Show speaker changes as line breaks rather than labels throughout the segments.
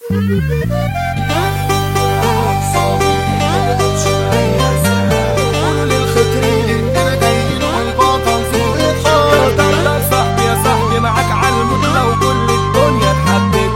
طلع صاحبي يا صاحبي معاك علمك لو كل الدنيا اتحبت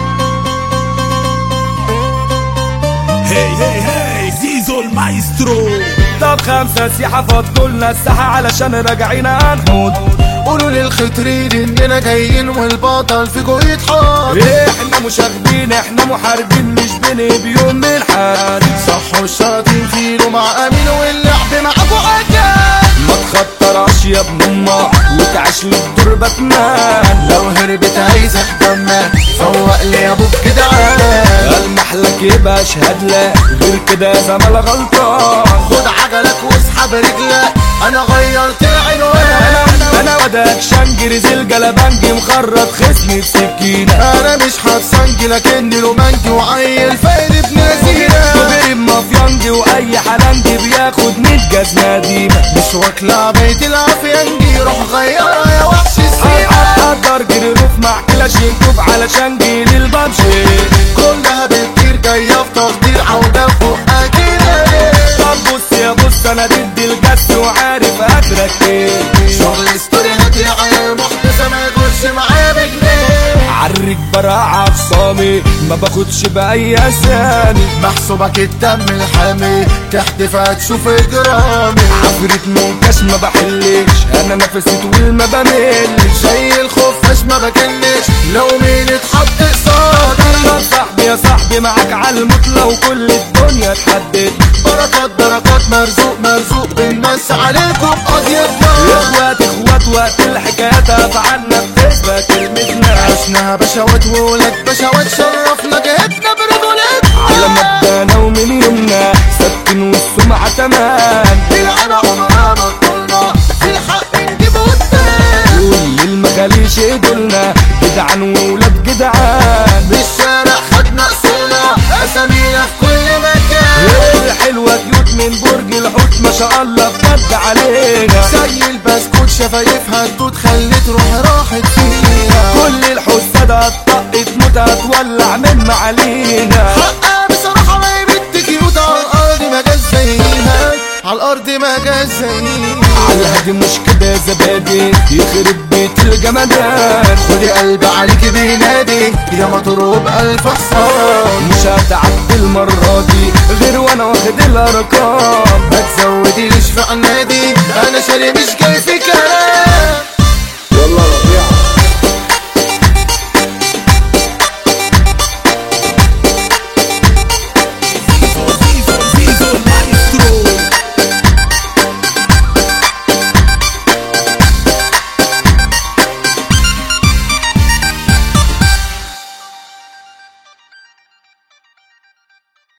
هي هي هي زيزو المايسترو
طب خمسة سياحة فضلنا الساحة علشان راجعين هنحوط
قولوا للخطرين اننا جايين والبطل فيكو يتحط
احنا مشاغبين احنا محاربين مش بنبيوم من حد
صحوا الشياطين فيلوا مع امين واللعب معاكو اجال
ما تخطرش يا ابن امك وتعيش للدور باتمان
لو هربت عايزك دمك فوق لي يا ابوك كده عال
المحلك يبقى اشهد لك غير كده يا زمال غلطان
خد عجلك واسحب رجلك انا غيرت العنوان
انا وداك شنجر زي جلبنجي مخرط خصمي بسكينة
انا مش هتسنجي لكني رومانجي وعيل فايد ابن لذينه
كبير مافيانجي واي حلنجي بياخد 100 جزمة قديمة
مش واكلة بيت العافيانجي روح غيرها يا وحش السيئة
قدر جريروف مع كلاشينكوف علشان جيل البابجي
كلها بتطير جاية في تخدير عودة فوق كده
طب بص يا بص انا ضد الجس وعارف اخرك ايه
شغل ستوريات يا عيال محدثة ما يخش معايا بجنيه
عرك براعة خصامي ما باخدش بأي أسامي
محسوبك الدم الحامي تحدف هتشوف اجرامي
عفريت منكش ما بحلش انا نفسي طويل ما بملش
زي الخفاش ما بكنش لو مين اتحط قصادي
يا صاحبي يا صاحبي معاك علمك لو كل الدنيا اتحدد
بركات بركات مرزوق مرزوق بالناس عليكم قضية
اخوات اخوات وقت الحكايات افعالنا بتثبت كلمتنا
عشنا بشوات وولاد بشوات شرفنا جهتنا برجولتنا
على مبدأنا ومن يومنا سكن والسمعة تمام
العنا عمرنا طولنا في الحق نجيب قدام
كل المخاليش دولنا جدعان وولاد جدعان
بالشارع خدنا اصولنا اسامينا في كل مكان
الحلوة كيوت من برج الحوت ما شاء الله بجد علينا
زي البسكوت شفايفها الدود خلت روحي راحت فيها
كل الحسادة اتطقت موت هتولع من معالينا
حقها بصراحة ما هي بنت كيوت على الأرض ما جاش زيها على الأرض ما جاش زيها
على الهادي مش كده يا زبادي يخرب بيت الجمدان
خدي قلبي عليك بينادي يا مضروب ألف حصان
مش هتعدي المرة دي غير وانا واخد الارقام
ما تزوديليش في عنادي أنا شاري مش جاي في كلام